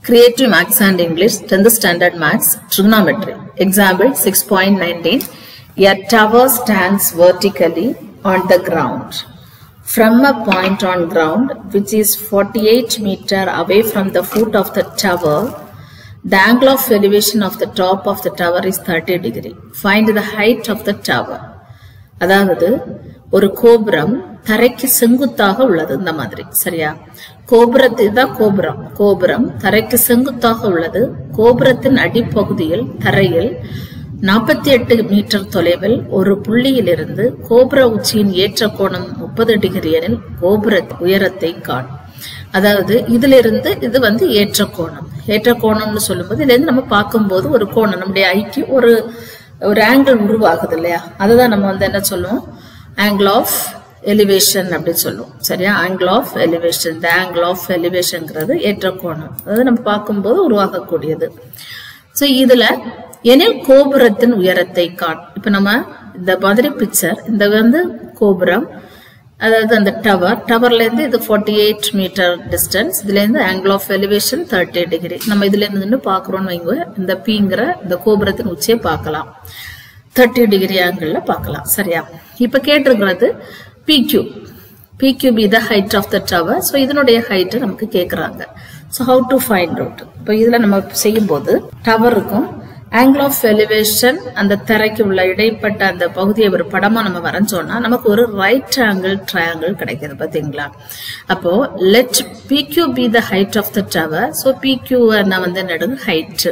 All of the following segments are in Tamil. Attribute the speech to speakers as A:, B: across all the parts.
A: Creative Maths and English, 10th Standard Maths, Trigonometry. Example 6.19. A tower stands vertically on the ground. From a point on ground, which is 48 meter away from the foot of the tower, the angle of elevation of the top of the tower is 30 degree. Find the height of the tower. அதாவது ஒரு கோபுரம் தரைக்கு செங்குத்தாக உள்ளது இந்த மாதிரி சரியா கோபுரத்து தான் கோபுரம் கோபுரம் தரைக்கு செங்குத்தாக உள்ளது கோபுரத்தின் அடிப்பகுதியில் தரையில் நாற்பத்தி எட்டு மீட்டர் தொலைவில் ஒரு புள்ளியிலிருந்து கோபுர உச்சியின் ஏற்ற கோணம் முப்பது டிகிரி எனில் கோபுர உயரத்தை காணும் அதாவது இதிலிருந்து இது வந்து ஏற்ற கோணம் ஏற்ற கோணம்னு சொல்லும்போது இதுல இருந்து நம்ம பார்க்கும்போது ஒரு கோணம் நம்முடைய ஐக்கு ஒரு ஒரு ஆங்கிள் உருவாகுது இல்லையா அதுதான் நம்ம வந்து என்ன சொல்லுவோம் ஆங்கிள் ஆஃப் எலிவேஷன் அப்படின்னு சொல்லுவோம் சரியா ஆங்கிள் ஆஃப் எலிவேஷன் இந்த ஆங்கிள் ஆஃப் எலிவேஷன்ங்கிறது ஏற்ற கோணம் அதாவது நம்ம பார்க்கும்போது உருவாகக்கூடியது ஸோ இதுல எனில் கோபுரத்தின் உயரத்தை காட் இப்ப நம்ம இந்த மாதிரி பிக்சர் இந்த வந்து கோபுரம் அதாவது அந்த டவர் டவர்ல இருந்து இது ஃபார்ட்டி எயிட் மீட்டர் டிஸ்டன்ஸ் இதுல இருந்து angle of elevation thirty degree நம்ம இதுல இருந்து நின்று பாக்குறோம்னு வைங்க இந்த பிங்கிற இந்த கோபுரத்தின் உச்சியை பார்க்கலாம் தேர்ட்டி டிகிரி ஆங்கிள் பார்க்கலாம் சரியா இப்ப கேட்டிருக்கிறது PQ PQ be the height of the tower so இதனுடைய ஹைட் நமக்கு கேட்குறாங்க so how to find out இப்போ இதில் நம்ம செய்யும்போது டவருக்கும் ஆங்கிள் ஆஃப் எலிவேஷன் அந்த திரைக்கு உள்ள இடைப்பட்ட அந்த பகுதியை ஒரு படமா நம்ம வரைஞ்சோம்னா நமக்கு ஒரு ரைட் ஆங்கிள் ட்ரையாங்கிள் கிடைக்குது பாத்தீங்களா அப்போ let PQ be the height of the tower so PQ நான் வந்து நடுங்க height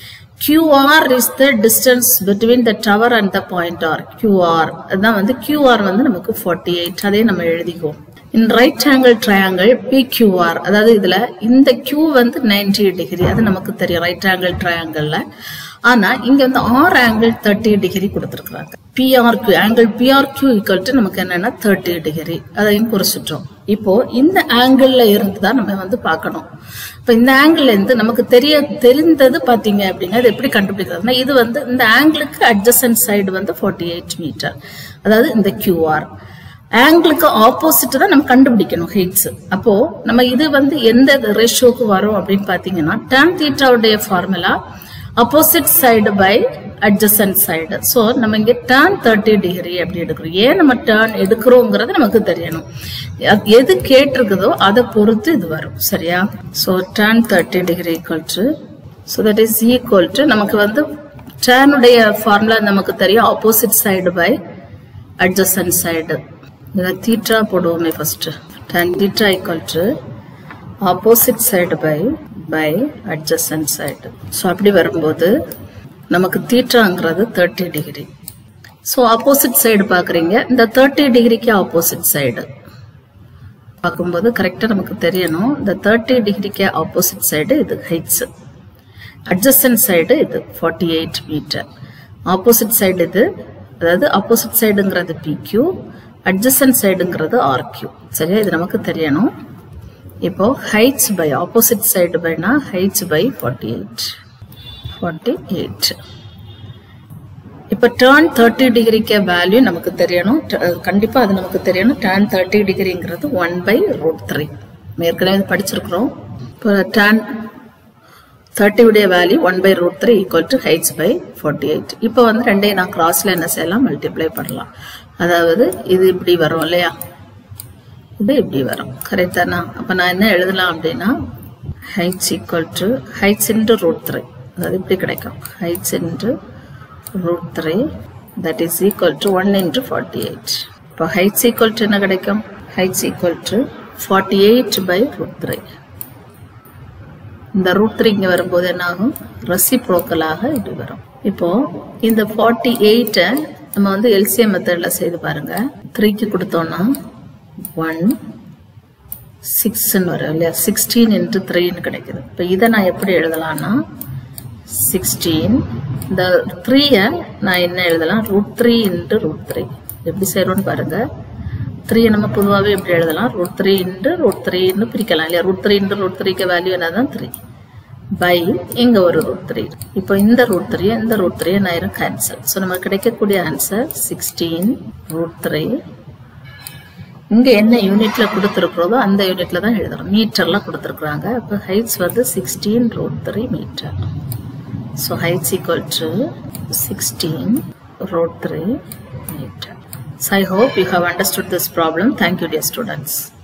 A: QR is the distance between the tower and the point R. QR அதான் வந்து QR வந்து நமக்கு 48 அதே நம்ம எழுதிக்குவோம் in right angle triangle PQR அதாவது இதுல இந்த Q வந்து 90 டிகிரி அது நமக்கு தெரியும் ரைட் ஆங்கிள் ட்ரையாங்கிள்ல ஆனா இங்க வந்து ஆர் ஆங்கிள் தேர்ட்டி டிகிரி கொடுத்துருக்காங்க PRQ angle PRQ equal to நமக்கு என்னன்னா தேர்ட்டி டிகிரி அதையும் குறிச்சிட்டோம் இப்போ இந்த ஆங்கிள் இருந்து தான் நம்ம வந்து பார்க்கணும் இப்போ இந்த ஆங்கிள் இருந்து நமக்கு தெரிய தெரிந்தது பாத்தீங்க அப்படின்னா இது எப்படி கண்டுபிடிக்கிறதுனா இது வந்து இந்த ஆங்கிளுக்கு அட்ஜசன்ட் சைடு வந்து ஃபார்ட்டி எயிட் மீட்டர் அதாவது இந்த கியூஆர் ஆங்கிளுக்கு ஆப்போசிட் தான் நம்ம கண்டுபிடிக்கணும் ஹெய்ட்ஸ் அப்போ நம்ம இது வந்து எந்த ரேஷியோக்கு வரும் அப்படின்னு பாத்தீங்கன்னா டேன் தீட்டாவுடைய formula opposite side by adjacent side so நம்ம இங்கே டேர்ன் தேர்ட்டி டிகிரி அப்படி எடுக்கிறோம் ஏன் நம்ம டேர்ன் எடுக்கிறோங்கிறது நமக்கு தெரியணும் எது கேட்டிருக்குதோ அதை பொறுத்து இது வரும் சரியா so tan thirty degree equal to so that is equal to நமக்கு வந்து டேர்னுடைய ஃபார்முலா நமக்கு தெரியும் opposite side by adjacent side இதை தீட்டா போடுவோமே first tan theta equal to opposite side by by adjacent side so அப்படி வரும்போது நமக்கு தீட்டாங்கிறது thirty degree so opposite side பார்க்குறீங்க இந்த தேர்ட்டி டிகிரிக்கு ஆப்போசிட் சைடு பார்க்கும்போது கரெக்டாக நமக்கு தெரியணும் இந்த தேர்ட்டி டிகிரிக்கு ஆப்போசிட் சைடு இது ஹைட்ஸ் அட்ஜசன்ட் சைடு இது forty eight metre opposite side இது அதாவது ஆப்போசிட் சைடுங்கிறது பிக்யூ அட்ஜசன்ட் சைடுங்கிறது ஆர்கியூ சரியா இது நமக்கு தெரியணும் இப்போ ஹைட்ஸ் பை ஆப்போசிட் சைடு பைனா heights by forty eight forty eight இப்போ டேர்ன் தேர்ட்டி டிகிரிக்கு வேல்யூ நமக்கு தெரியணும் கண்டிப்பாக அது நமக்கு தெரியணும் டேர்ன் தேர்ட்டி டிகிரிங்கிறது ஒன் பை ரூட் த்ரீ ஏற்கனவே படிச்சிருக்கிறோம் இப்போ டேன் தேர்ட்டியுடைய value one by root three equal to heights by forty eight இப்போ வந்து ரெண்டையும் நான் கிராஸில் என்ன செய்யலாம் மல்டிப்ளை பண்ணலாம் அதாவது இது இப்படி வரும் இல்லையா இது இப்படி வரும் கரெக்ட் தானா அப்போ நான் என்ன எழுதலாம் அப்படின்னா heights equal to heights into root three அதாவது இப்படி கிடைக்கும் heights into root three that is equal to one into forty eight இப்போ ஹைட்ஸ் ஈக்குவல் டு என்ன கிடைக்கும் heights equal to forty eight by root three இந்த ரூட் த்ரீ இங்கே வரும்போது என்ன ஆகும் ரெசிப்ரோக்கலாக இப்படி வரும் இப்போ இந்த ஃபார்ட்டி எயிட்டை நம்ம வந்து எல்சிஎம் மெத்தடில் செய்து பாருங்க த்ரீக்கு கொடுத்தோம்னா ஒன் சிக்ஸ்ன்னு வரும் இல்லையா சிக்ஸ்டீன் இன்ட்டு த்ரீன்னு கிடைக்குது இப்போ இதை நான் எப்படி எழுதலாம்னா சிக்ஸ்டீன் இந்த த்ரீயை நான் என்ன எழுதலாம் root three into root three எப்படி செய்கிறோன்னு பாருங்க த்ரீயை நம்ம பொதுவாகவே எப்படி எழுதலாம் ரூட் த்ரீ இன்ட்டு ரூட் த்ரீன்னு பிரிக்கலாம் இல்லையா ரூட் த்ரீ இன்ட்டு ரூட் த்ரீக்கு வேல்யூ என்ன தான் த்ரீ பை இங்க ஒரு ரூட் த்ரீ இப்போ இந்த ரூட் த்ரீ இந்த ரூட் த்ரீ நான் கேன்சல் ஸோ நமக்கு கிடைக்கக்கூடிய ஆன்சர் சிக்ஸ்டீன் ரூட் த்ரீ இங்க என்ன யூனிட்ல கொடுத்துருக்கிறதோ அந்த யூனிட்ல தான் எழுதுறோம் மீட்டர்ல கொடுத்துருக்குறாங்க இப்போ ஹைட்ஸ் வந்து sixteen root three metre so heights equal to sixteen root 3 meter. So I hope you have understood this problem. Thank you dear students.